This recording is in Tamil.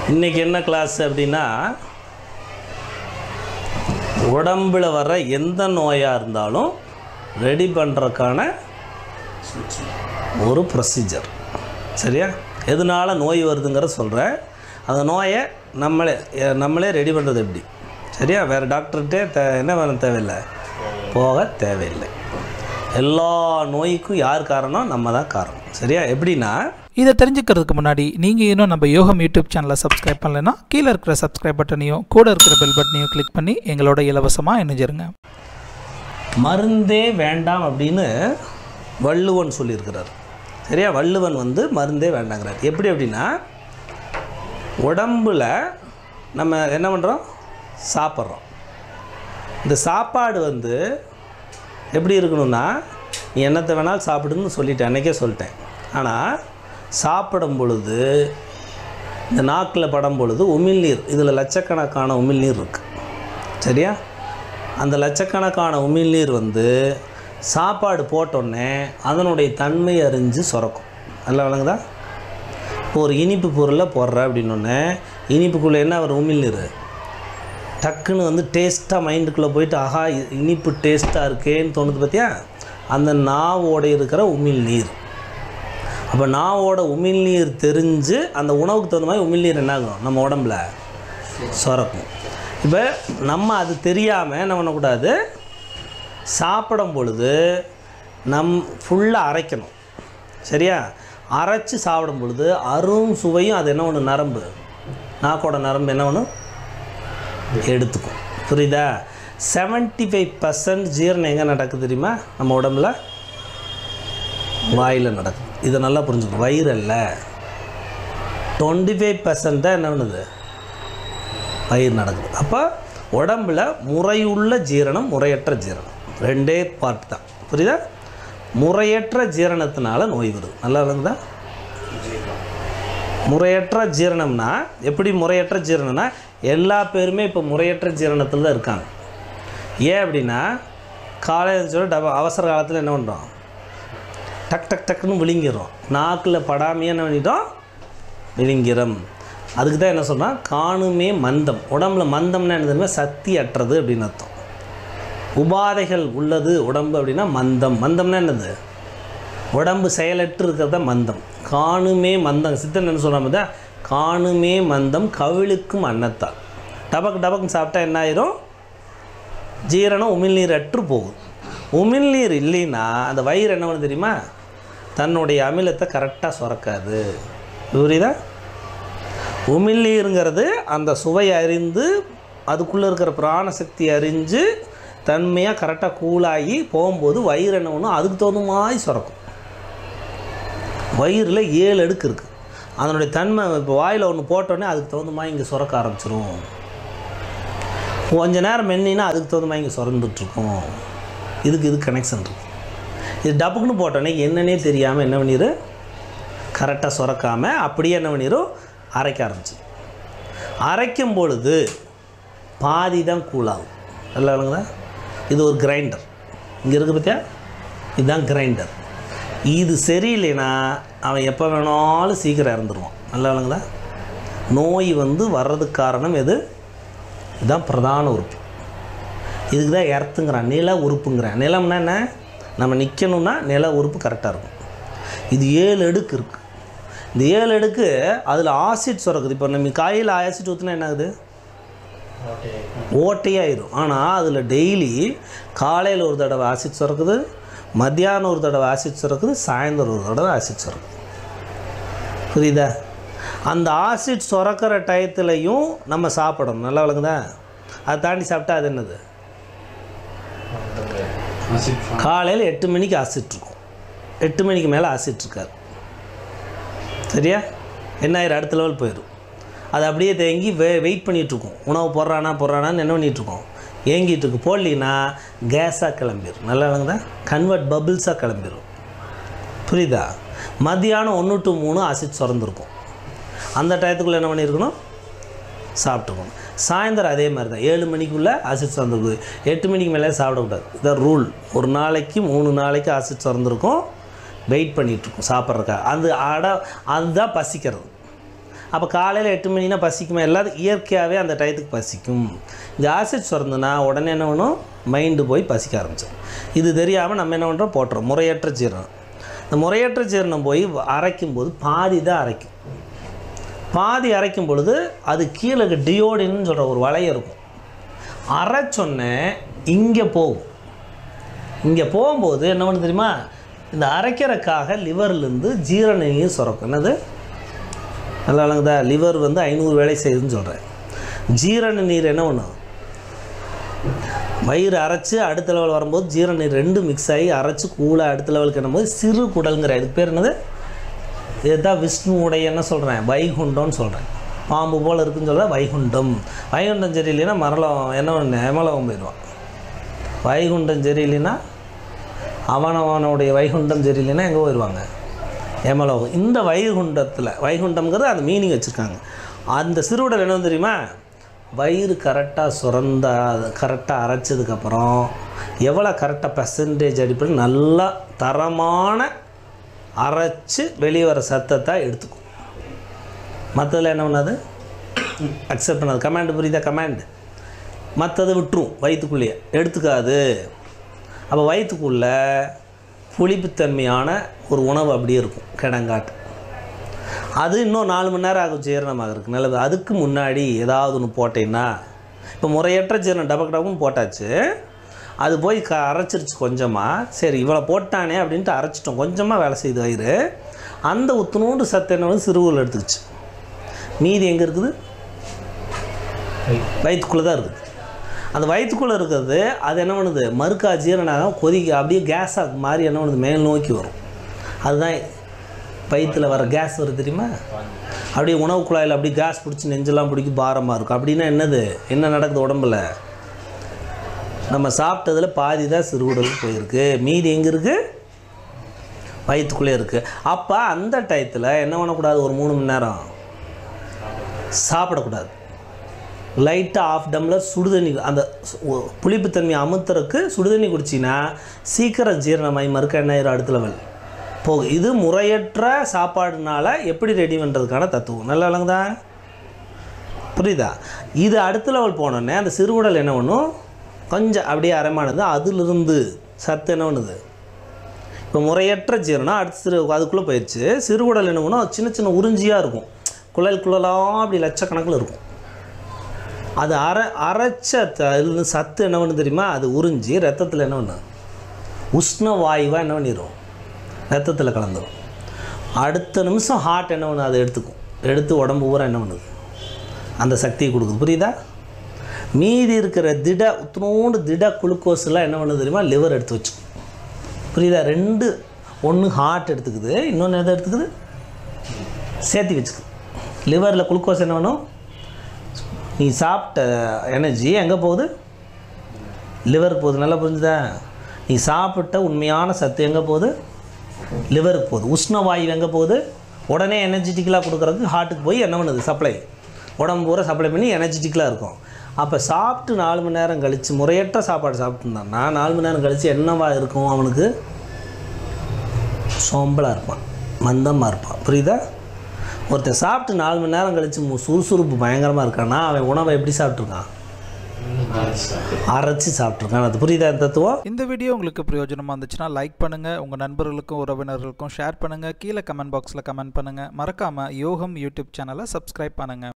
இன்றைக்கி என்ன கிளாஸ் அப்படின்னா உடம்பில் வர எந்த நோயாக இருந்தாலும் ரெடி பண்ணுறதுக்கான ஒரு ப்ரொசீஜர் சரியா எதனால நோய் வருதுங்கிறத சொல்கிறேன் அந்த நோயை நம்மளே எ- நம்மளே ரெடி பண்ணுறது எப்படி சரியா வேறு டாக்டர்கிட்டே தே என்ன பண்ண தேவையில்லை போக தேவையில்லை எல்லா நோய்க்கும் யார் காரணம் நம்ம தான் காரணம் சரியா எப்படின்னா இதை தெரிஞ்சுக்கிறதுக்கு முன்னாடி நீங்கள் இன்னும் நம்ம யோகம் யூடியூப் சேனலை சப்ஸ்கிரைப் பண்ணலைன்னா கீழே இருக்கிற சப்ஸ்கிரைப் பட்டனையும் கூட இருக்கிற பெல் பட்டனையும் கிளிக் பண்ணி எங்களோட இலவசமாக இணைஞ்சிருங்க மருந்தே வேண்டாம் அப்படின்னு வள்ளுவன் சொல்லியிருக்கிறார் சரியா வள்ளுவன் வந்து மருந்தே வேண்டாங்கிறார் எப்படி அப்படின்னா உடம்புல நம்ம என்ன பண்ணுறோம் சாப்பிட்றோம் இந்த சாப்பாடு வந்து எப்படி இருக்கணும்னா நீ என்னத்தை வேணாலும் சாப்பிடுன்னு சொல்லிட்டேன் அன்றைக்கே சொல்லிட்டேன் ஆனால் சாப்பிடும் பொழுது இந்த நாக்கில் படும் பொழுது உமிழ்நீர் இதில் லட்சக்கணக்கான உமிழ்நீர் இருக்குது சரியா அந்த லட்சக்கணக்கான உமிழ்நீர் வந்து சாப்பாடு போட்டோடனே அதனுடைய தன்மை அறிஞ்சு சுரக்கும் நல்லா விளங்குதா இப்போ ஒரு இனிப்பு பொருளை போடுற அப்படின்னோடனே இனிப்புக்குள்ளே என்ன வரும் உமிழ்நீர் டக்குன்னு வந்து டேஸ்ட்டாக மைண்டுக்குள்ளே போயிட்டு ஆஹா இ- இனிப்பு டேஸ்ட்டாக இருக்கேன்னு தோணுது பார்த்தியா அந்த நாவோட இருக்கிற உமிழ்நீர் அப்போ நாவோட உமிழ்நீர் தெரிஞ்சு அந்த உணவுக்கு தகுந்த மாதிரி உமிழ்நீர் என்ன ஆகும் நம்ம உடம்புல சுரக்கும் இப்போ நம்ம அது தெரியாமல் என்ன பண்ணக்கூடாது சாப்பிடும் பொழுது நம் ஃபுல்லாக அரைக்கணும் சரியா அரைச்சி சாப்பிடும் பொழுது அரும் சுவையும் அது என்ன ஒன்று நரம்பு நாக்கோட நரம்பு என்ன ஒன்று எடுத்துக்கும் புரியுதா 75% ஃபைவ் பர்சன்ட் ஜீரணம் எங்கே நடக்குது தெரியுமா நம்ம உடம்புல வாயில் நடக்குது இதை நல்லா புரிஞ்சுக்கணும் வயிறு அல்ல டுவெண்ட்டி ஃபைவ் பர்சன்ட் தான் என்ன பண்ணுது வயிறு நடக்குது அப்போ உடம்புல முறையுள்ள ஜீரணம் முறையற்ற ஜீரணம் ரெண்டே பார்ட் தான் புரியுதா முறையற்ற ஜீரணத்தினால நோய் வருது நல்லா விளங்குதா முறையற்ற ஜீரணம்னா எப்படி முறையற்ற ஜீரணம்னா எல்லா பேருமே இப்போ முறையற்ற ஜீரணத்தில் தான் இருக்காங்க ஏன் அப்படின்னா காலையில் சொல்லி டப அவசர காலத்தில் என்ன பண்ணுறோம் டக் டக் டக்குன்னு விழுங்கிடும் நாக்கில் படாமையே என்ன பண்ணிட்டோம் விழுங்கிறம் அதுக்கு தான் என்ன சொன்னால் காணுமே மந்தம் உடம்புல மந்தம்னா என்ன தெரியுமா சக்தி அற்றது அப்படின்னு அர்த்தம் உபாதைகள் உள்ளது உடம்பு அப்படின்னா மந்தம் மந்தம்னா என்னது உடம்பு செயலற்று இருக்கிறது தான் மந்தம் காணுமே மந்தம் சித்தன் என்ன சொல்கிறாம தான் காணுமே மந்தம் கவிழுக்கும் அன்னத்தால் டபக் டபக்குன்னு சாப்பிட்டா என்ன ஆயிரும் ஜீரணம் உமிழ்நீர் அற்று போகும் உமிழ்நீர் இல்லைன்னா அந்த வயிறு என்ன பண்ணும் தெரியுமா தன்னுடைய அமிலத்தை கரெக்டாக சுரக்காது புரியுதா உமிழ்நீருங்கிறது அந்த சுவை அறிந்து அதுக்குள்ளே இருக்கிற பிராணசக்தி அறிஞ்சு தன்மையாக கரெக்டாக கூலாகி போகும்போது வயிறு என்ன பண்ணும் அதுக்கு தகுந்த மாதிரி சுரக்கும் வயிறில் ஏழு அடுக்கு இருக்குது அதனுடைய தன்மை இப்போ வாயில் ஒன்று போட்டோடனே அதுக்கு தகுந்த மாதிரி இங்கே சுரக்க ஆரம்பிச்சிரும் கொஞ்ச நேரம் மென்னினா அதுக்கு தகுந்த மாதிரி இங்கே சுரந்துட்ருக்கும் இதுக்கு இது கனெக்ஷன் இருக்கு இது டப்புக்குன்னு போட்டோன்னே என்னன்னே தெரியாமல் என்ன பண்ணிடு கரெக்டாக சுரக்காமல் அப்படியே என்ன பண்ணிடும் அரைக்க ஆரம்பிச்சிடும் அரைக்கும் பொழுது பாதி தான் கூலாகும் நல்லா விளங்குதா இது ஒரு கிரைண்டர் இங்கே இருக்குது பார்த்தியா இதுதான் கிரைண்டர் இது சரியில்லைன்னா அவன் எப்போ வேணாலும் சீக்கிரம் இறந்துருவான் நல்லா விளங்குதா நோய் வந்து வர்றதுக்கு காரணம் எது இதுதான் பிரதான உறுப்பு இதுக்கு தான் எர்த்துங்கிறான் நில உறுப்புங்கிறான் நிலம்னா என்ன நம்ம நிற்கணும்னா நில உறுப்பு கரெக்டாக இருக்கும் இது ஏழு அடுக்கு இருக்குது இந்த ஏழு அடுக்கு அதில் ஆசிட் சுரக்குது இப்போ நம்ம காயில் ஆசிட் ஊற்றினா என்ன ஆகுது ஓட்டையாயிரும் ஆனால் அதில் டெய்லி காலையில் ஒரு தடவை ஆசிட் சுரக்குது மத்தியானம் ஒரு தடவை ஆசிட் சுரக்குது சாயந்தரம் ஒரு தடவை ஆசிட் சுரக்குது புரியுதா அந்த ஆசிட் சுரக்கிற டயத்துலையும் நம்ம சாப்பிடணும் நல்லா விளங்குதா அதை தாண்டி சாப்பிட்டா அது என்னது காலையில் எட்டு மணிக்கு ஆசிட் இருக்கும் எட்டு மணிக்கு மேலே ஆசிட் இருக்காது சரியா என்ன ஆயிரும் அடுத்த லெவல் போயிடும் அது அப்படியே தேங்கி வெ வெயிட் பண்ணிகிட்ருக்கோம் உணவு போடுறானா போடுறானான்னு என்ன பண்ணிகிட்ருக்கோம் ஏங்கிட்டு இருக்கு போடலின்னா கேஸாக கிளம்பிடும் நல்லா விளங்குதா கன்வெர்ட் பபிள்ஸாக கிளம்பிடும் புரியுதா மத்தியானம் ஒன்று டு மூணு ஆசிட் சுரந்துருக்கும் அந்த டயத்துக்குள்ளே என்ன பண்ணியிருக்கணும் சாப்பிட்டுக்கணும் சாயந்தரம் அதே மாதிரி தான் ஏழு மணிக்குள்ளே ஆசிட் சுரந்துருக்குது எட்டு மணிக்கு மேலே சாப்பிடக்கூடாது இதான் ரூல் ஒரு நாளைக்கு மூணு நாளைக்கு ஆசிட் சுரந்துருக்கும் வெயிட் பண்ணிகிட்ருக்கும் சாப்பிட்றக்கா அது அட அதுதான் பசிக்கிறது அப்போ காலையில் எட்டு மணினா பசிக்குமா எல்லாத்துக்கும் இயற்கையாகவே அந்த டயத்துக்கு பசிக்கும் இந்த ஆசிட் சுரந்துனா உடனே என்ன பண்ணும் மைண்டு போய் பசிக்க ஆரம்பிச்சிடும் இது தெரியாமல் நம்ம என்ன பண்ணுறோம் போட்டுறோம் முறையற்ற ஜீரணம் இந்த முறையற்ற ஜீரணம் போய் அரைக்கும் போது பாதி தான் அரைக்கும் பாதி அரைக்கும் பொழுது அது கீழே டியோடின்னு சொல்கிற ஒரு வளையம் இருக்கும் அரைச்சொன்னே இங்கே போகும் இங்கே போகும்போது என்ன பண்ணு தெரியுமா இந்த அரைக்கிறக்காக லிவர்லேருந்து ஜீரண நீர் சுரக்கும் என்னது நல்லா விளங்குதா லிவர் வந்து ஐநூறு வேலை செய்யுதுன்னு சொல்கிறேன் ஜீரண நீர் என்ன பண்ணும் வயிறு அரைச்சி அடுத்த லெவல் வரும்போது ஜீரண நீர் ரெண்டும் மிக்ஸ் ஆகி அரைச்சி கூலாக அடுத்த லெவலுக்கு என்னும்போது சிறு குடல்ங்கிற இதுக்கு பேர் என்னது இதுதான் விஷ்ணுவுடைய என்ன சொல்கிறேன் வைகுண்டம்னு சொல்கிறேன் பாம்பு போல் இருக்குன்னு சொல்கிறேன் வைகுண்டம் வைகுண்டம் சரியில்லைன்னா மரளம் என்ன ஒன்று எமலவம் போயிடுவான் வைகுண்டம் சரியில்லைன்னா அவனவனுடைய வைகுண்டம் சரியில்லைன்னா எங்கே போயிடுவாங்க எமலோகம் இந்த வைகுண்டத்தில் வைகுண்டம்ங்கிறது அந்த மீனிங் வச்சுருக்காங்க அந்த சிறுவுடல் என்ன தெரியுமா வயிறு கரெக்டாக சுரந்த கரெக்டாக அரைச்சதுக்கப்புறம் எவ்வளோ கரெக்டாக பர்சன்டேஜ் அடிப்படையில் நல்லா தரமான அரைச்சி வெளியே வர சத்தத்தை எடுத்துக்கும் மற்றதில் என்ன பண்ணாது அக்செப்ட் பண்ணாது கமாண்ட் புரியுதா கமாண்ட் மற்றதை விட்டுரும் வயிற்றுக்குள்ளேயே எடுத்துக்காது அப்போ வயிற்றுக்குள்ளே புளிப்புத்தன்மையான ஒரு உணவு அப்படியே இருக்கும் கிடங்காட்டு அது இன்னும் நாலு மணி நேரம் ஆகும் ஜீரணமாகறதுக்கு நல்லது அதுக்கு முன்னாடி ஏதாவது ஒன்று போட்டேன்னா இப்போ முறையற்ற ஜீரணம் டபக்கு டபக்குன்னு போட்டாச்சு அது போய் க அரைச்சிருச்சு கொஞ்சமாக சரி இவ்வளோ போட்டானே அப்படின்ட்டு அரைச்சிட்டோம் கொஞ்சமாக வேலை செய்து வயிறு அந்த உத்துணூண்டு சத்து என்ன வந்து சிறுவில் எடுத்துக்கிச்சு மீதி எங்கே இருக்குது வயிற்றுக்குள்ளே தான் இருக்குது அந்த வயிற்றுக்குள்ளே இருக்கிறது அது என்ன பண்ணுது மறுக்கா ஜீரணம் கொதிக்க அப்படியே கேஸாக மாறி என்ன பண்ணுது மேல் நோக்கி வரும் அதுதான் வயிற்றில் வர கேஸ் வருது தெரியுமா அப்படியே உணவு குழாயில் அப்படியே கேஸ் பிடிச்சி நெஞ்செல்லாம் பிடிக்கி பாரமாக இருக்கும் அப்படின்னா என்னது என்ன நடக்குது உடம்புல நம்ம சாப்பிட்டதில் பாதி தான் சிறுகுடலுக்கு போயிருக்கு மீதி எங்கே இருக்குது வயிற்றுக்குள்ளே இருக்குது அப்போ அந்த டயத்தில் என்ன பண்ணக்கூடாது ஒரு மூணு மணி நேரம் சாப்பிடக்கூடாது லைட்டாக ஆஃப் டம்ளர் சுடுதண்ணி அந்த சு- ஒ- புளிப்புத்தன்மையை அமுத்துறதுக்கு சுடுதண்ணி குடிச்சின்னா சீக்கிரம் ஜீரணமாகி மறுக்க என்ன ஆயிரும் அடுத்த லெவல் போகும் இது முறையற்ற சாப்பாடுனால எப்படி ரெடி பண்ணுறதுக்கான தத்துவம் நல்லா விளங்குதா புரியுதா இது அடுத்த லெவல் போனோடனே அந்த சிறுகுடல் என்ன பண்ணும் கொஞ்சம் அப்படியே அரைமானது அதிலிருந்து சத்து என்ன பண்ணுது இப்போ முறையற்ற ஜீரணம் அடுத்த சிறு அதுக்குள்ளே போயிடுச்சு சிறுகுடல் என்ன பண்ணும் சின்ன சின்ன உறிஞ்சியாக இருக்கும் குழல் குழலாம் அப்படி லட்சக்கணக்கில் இருக்கும் அது அரை அரைச்ச த- இதுல சத்து என்ன பண்ணு தெரியுமா அது உறிஞ்சி ரத்தத்தில் என்ன பண்ணு உஷ்ண வாயுவாக என்ன பண்ணிடும் ரத்தத்தில் கலந்துரும் அடுத்த நிமிஷம் ஹார்ட் என்ன பண்ணுது அதை எடுத்துக்கும் எடுத்து உடம்பு பூரா என்ன பண்ணுது அந்த சக்தியை கொடுக்குது புரியுதா மீதி இருக்கிற திட உத்தனோண்டு திட குளுக்கோஸ்லாம் என்ன பண்ணுது தெரியுமா லிவர் எடுத்து வச்சுக்கும் புரியுதா ரெண்டு ஒன்று ஹார்ட் எடுத்துக்குது இன்னொன்று எதை எடுத்துக்குது சேர்த்து வச்சுக்குது லிவரில் குளுக்கோஸ் என்ன பண்ணும் நீ சாப்பிட்ட எனர்ஜி எங்கே போகுது லிவர் போகுது நல்லா புரிஞ்சுதா நீ சாப்பிட்ட உண்மையான சத்து எங்கே போகுது லிவருக்கு போகுது உஷ்ண வாயு எங்கே போகுது உடனே எனர்ஜெட்டிக்கலாக கொடுக்குறதுக்கு ஹார்ட்டுக்கு போய் என்ன பண்ணுது சப்ளை உடம்பு பூரா சப்ளை பண்ணி எனர்ஜெட்டிக்கலாக இருக்கும் அப்போ சாப்பிட்டு நாலு மணி நேரம் கழித்து முறையற்ற சாப்பாடு சாப்பிட்டுருந்தான்னா நாலு மணி நேரம் கழித்து என்னவா இருக்கும் அவனுக்கு சோம்பலாக இருப்பான் மந்தமாக இருப்பான் புரியுதா ஒருத்தன் சாப்பிட்டு நாலு மணி நேரம் கழித்து மு- சுறுசுறுப்பு பயங்கரமாக இருக்கான்னா அவன் உணவை எப்படி சாப்பிட்ருக்கான் அரைச்சி சாப்பிட்ருக்கான் அது புரியுதா இந்த தத்துவம் இந்த வீடியோ உங்களுக்கு பிரயோஜனமாக இருந்துச்சுன்னா லைக் பண்ணுங்கள் உங்கள் நண்பர்களுக்கும் உறவினர்களுக்கும் ஷேர் பண்ணுங்கள் கீழே கமெண்ட் பாக்ஸில் கமெண்ட் பண்ணுங்கள் மறக்காமல் யோகம் யூடியூப் சேனலை சப்ஸ்கிரைப் பண்ணுங்கள்